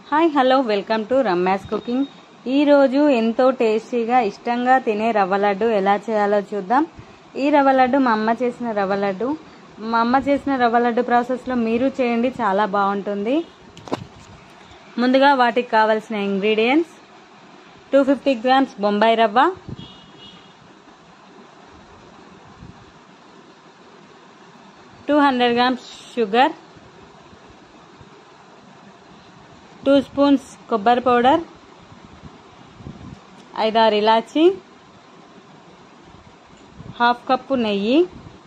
hi hello welcome to Ramya's cooking ఈరోజు ఎంతో టేస్టీగా ఇష్టంగా తినే రవ్వ లడ్డు ఎలా చేయాలో చూద్దాం ఈ రవ్వ లడ్డు మా అమ్మ చేసిన రవ్వ లడ్డు మా అమ్మ చేసిన రవ్వ లడ్డు ప్రాసెస్లో మీరు చేయండి చాలా బాగుంటుంది ముందుగా వాటికి కావలసిన ingredients two fifty grams Bombay రవ్వ two hundred grams sugar two spoons కొబ్బరి పౌడర్ ఐదారు ఇలాచి హాఫ్ కప్పు నెయ్యి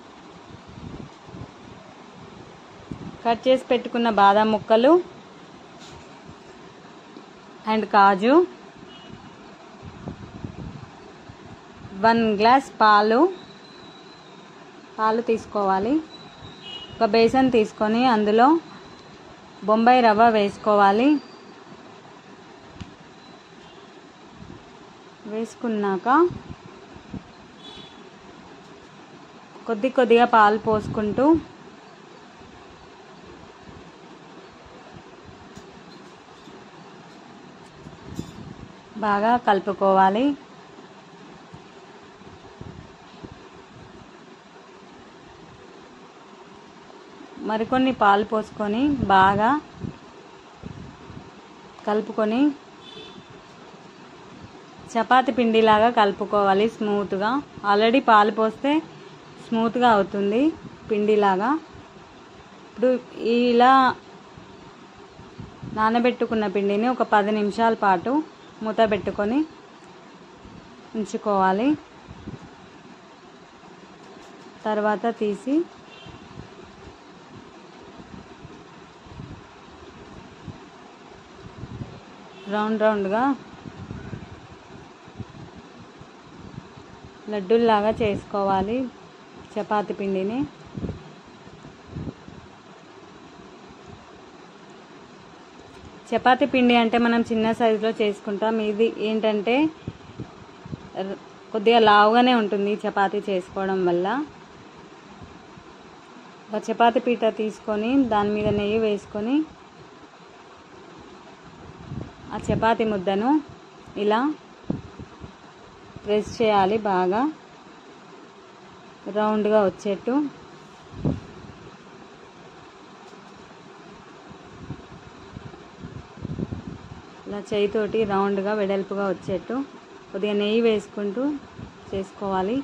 కట్ చేసి పెట్టుకున్న బాదం ముక్కలు అండ్ కాజు వన్ గ్లాస్ పాలు పాలు తీసుకోవాలి ఒక బేసన్ తీసుకొని అందులో బొంబాయి రవ్వ వేసుకోవాలి వేసుకున్నాక కొద్ది కొద్దిగా పాలు పోసుకుంటూ బాగా కలుపుకోవాలి మరికొన్ని పాలు పోసుకొని బాగా కలుపుకొని చపాతి పిండిలాగా కలుపుకోవాలి స్మూత్గా ఆల్రెడీ పాలు పోస్తే స్మూత్గా అవుతుంది పిండిలాగా ఇప్పుడు ఇలా నానబెట్టుకున్న పిండిని ఒక పది నిమిషాల పాటు మూత పెట్టుకొని ఉంచుకోవాలి తర్వాత తీసి రౌండ్ రౌండ్గా లడ్డూల్లాగా చేసుకోవాలి చపాతి పిండిని చపాతి పిండి అంటే మనం చిన్న సైజులో చేసుకుంటాం ఇది ఏంటంటే కొద్దిగా లావుగానే ఉంటుంది చపాతి చేసుకోవడం వల్ల ఒక చపాతి పీట తీసుకొని దాని మీద నెయ్యి వేసుకొని ఆ చపాతి ముద్దను ఇలా ప్రెస్ చేయాలి బాగా రౌండ్గా వచ్చేట్టు ఇలా చేయితోటి రౌండ్గా వెడల్పుగా వచ్చేట్టు కొద్దిగా నెయ్యి వేసుకుంటూ చేసుకోవాలి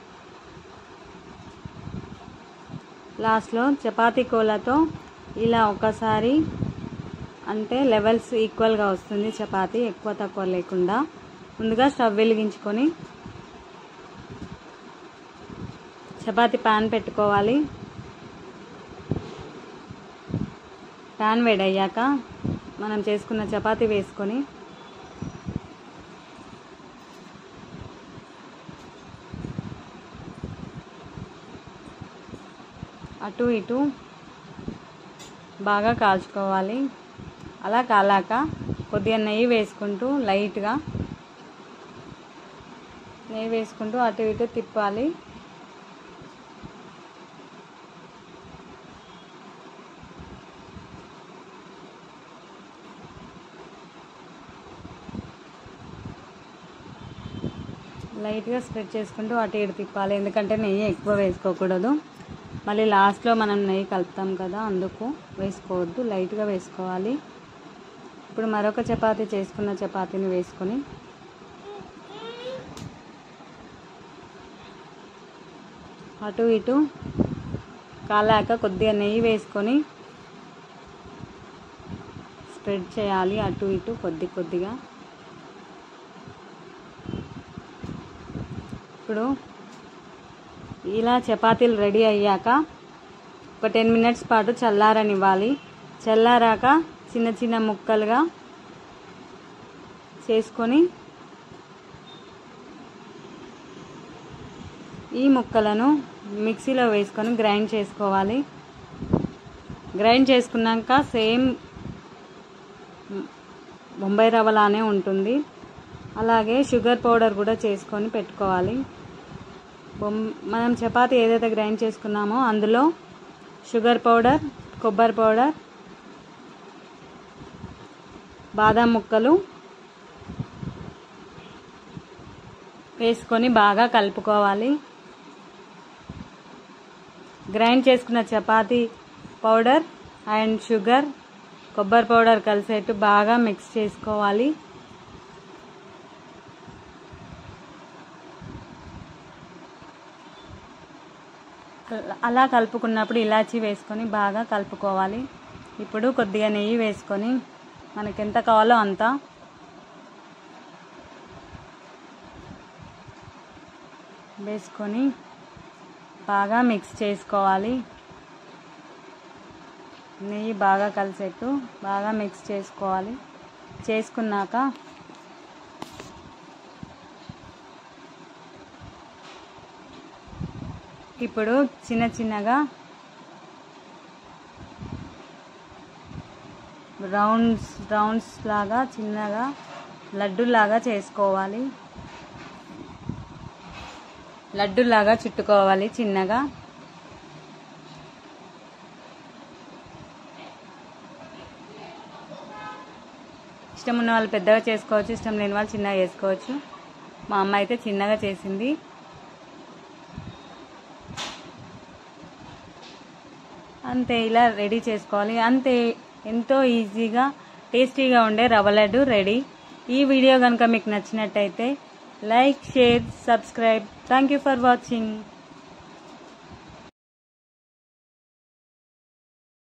లాస్ట్లో చపాతీ కోలతో ఇలా ఒకసారి అంటే లెవెల్స్ ఈక్వల్గా వస్తుంది చపాతీ ఎక్కువ తక్కువ లేకుండా ముందుగా స్టవ్ వెలిగించుకొని చపాతీ పాన్ పెట్టుకోవాలి పాన్ వేడయ్యాక మనం చేసుకున్న చపాతీ వేసుకొని అటు ఇటు బాగా కాల్చుకోవాలి అలా కాలాక కొద్దిగా నెయ్యి వేసుకుంటూ లైట్గా నెయ్యి వేసుకుంటూ అటు ఇటు తిప్పాలి లైట్గా స్ప్రెడ్ చేసుకుంటూ అటు ఇటు తిప్పాలి ఎందుకంటే నెయ్యి ఎక్కువ వేసుకోకూడదు మళ్ళీ లాస్ట్లో మనం నెయ్యి కలుపుతాం కదా అందుకు వేసుకోవద్దు లైట్గా వేసుకోవాలి ఇప్పుడు మరొక చపాతీ చేసుకున్న చపాతీని వేసుకొని అటు ఇటు కాలాక కొద్దిగా నెయ్యి వేసుకొని స్ప్రెడ్ చేయాలి అటు ఇటు కొద్ది కొద్దిగా ఇప్పుడు ఇలా చపాతీలు రెడీ అయ్యాక ఒక టెన్ మినిట్స్ పాటు చల్లారనివ్వాలి చల్లారాక చిన్న చిన్న ముక్కలుగా చేసుకొని ఈ ముక్కలను మిక్సీలో వేసుకొని గ్రైండ్ చేసుకోవాలి గ్రైండ్ చేసుకున్నాక సేమ్ బొంబాయి రవ్వలానే ఉంటుంది అలాగే షుగర్ పౌడర్ కూడా చేసుకొని పెట్టుకోవాలి మనం చపాతి ఏదైతే గ్రైండ్ చేసుకున్నామో అందులో షుగర్ పౌడర్ కొబ్బరి పౌడర్ బాదం ముక్కలు వేసుకొని బాగా కలుపుకోవాలి గ్రైండ్ చేసుకున్న చపాతీ పౌడర్ అండ్ షుగర్ కొబ్బరి పౌడర్ కలిసేట్టు బాగా మిక్స్ చేసుకోవాలి అలా కలుపుకున్నప్పుడు ఇలాచీ వేసుకొని బాగా కలుపుకోవాలి ఇప్పుడు కొద్దిగా నెయ్యి వేసుకొని మనకి ఎంత కావాలో అంత వేసుకొని బాగా మిక్స్ చేసుకోవాలి నెయ్యి బాగా కలిసేట్టు బాగా మిక్స్ చేసుకోవాలి చేసుకున్నాక ఇప్పుడు చిన్న చిన్నగా రౌండ్స్ రౌండ్స్ లాగా చిన్నగా లడ్డులాగా చేసుకోవాలి లడ్డులాగా చుట్టుకోవాలి చిన్నగా ఇష్టం ఉన్న వాళ్ళు పెద్దగా చేసుకోవచ్చు ఇష్టం లేని వాళ్ళు చిన్నగా చేసుకోవచ్చు మా అమ్మ అయితే చిన్నగా చేసింది అంతే ఇలా రెడీ చేసుకోవాలి అంతే ఎంతో ఈజీగా టేస్టీగా ఉండే రవ్వ లడ్డు రెడీ ఈ వీడియో కనుక మీకు నచ్చినట్టయితే like share subscribe thank you for watching